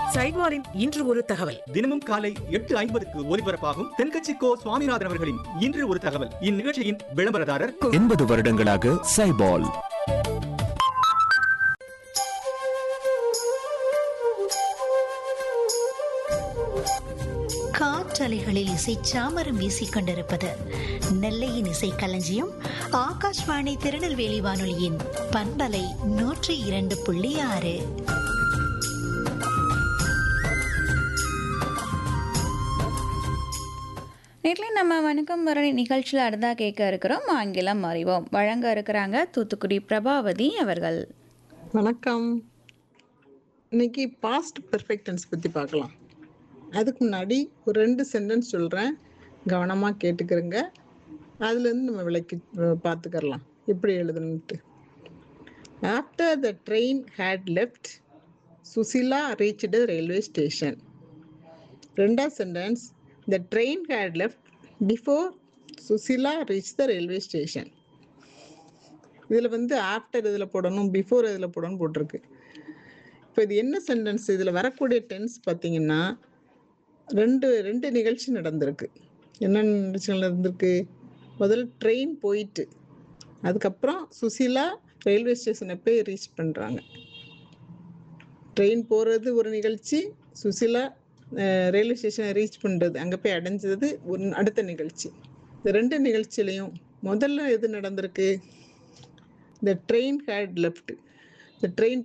சைவாரின் இன்று ஒரு தகவல் தினமும் காலை எட்டு ஐம்பதுக்கு ஒலிபரப்பாகும் தென்கட்சி கோ சுவாமிநாதன் அவர்களின் இன்று ஒரு தகவல் இந்நிகழ்ச்சியின் விளம்பரதாரர் எண்பது வருடங்களாக சைபால் காற்றலைகளில் இசை சாமரம் வீசிக் கொண்டிருப்பது நெல்லையின் இசை களஞ்சியம் ஆகாஷ்வாணி திருநெல்வேலி வானொலியின் பண்பலை நூற்றி இரண்டு புள்ளி ஆறு நேரில் நம்ம வணக்கம் வரணி நிகழ்ச்சியில் அடுத்தா கேட்க இருக்கிறோம் ஆங்கிலம் அறிவோம் வழங்க இருக்கிறாங்க தூத்துக்குடி பிரபாவதி அவர்கள் வணக்கம் இன்னைக்கு பாஸ்ட் பெர்ஃபெக்ட் டென்ஸ் பற்றி பார்க்கலாம் அதுக்கு முன்னாடி ஒரு ரெண்டு சென்டென்ஸ் சொல்கிறேன் கவனமாக கேட்டுக்கிறங்க அதுலேருந்து நம்ம விளக்கி அஹ், பார்த்துக்கறலாம் எப்படி எழுதணுன்ட்டு after the train had left Sushila reached railway station ரெண்டாவது sentence the train had left before Sushila reach the railway station இதில் வந்து ஆஃப்டர் இதில் போடணும் பிஃபோர் இதில் போடணும் போட்டிருக்கு இப்போ இது என்ன சென்டென்ஸ் இதில் வரக்கூடிய டென்ஸ் பார்த்தீங்கன்னா ரெண்டு ரெண்டு நிகழ்ச்சி நடந்திருக்கு என்ன நிகழ்ச்சி நடந்திருக்கு முதல்ல ட்ரெயின் போயிட்டு அதுக்கப்புறம் சுசீலா ரயில்வே ஸ்டேஷனை போய் ரீச் பண்ணுறாங்க ட்ரெயின் போகிறது ஒரு நிகழ்ச்சி சுசீலா ரயில்வே ஸ்டேஷனை ரீச் பண்ணுறது அங்கே போய் அடைஞ்சது ஒரு அடுத்த நிகழ்ச்சி இந்த ரெண்டு நிகழ்ச்சியிலையும் முதல்ல எது நடந்திருக்கு the train had left the train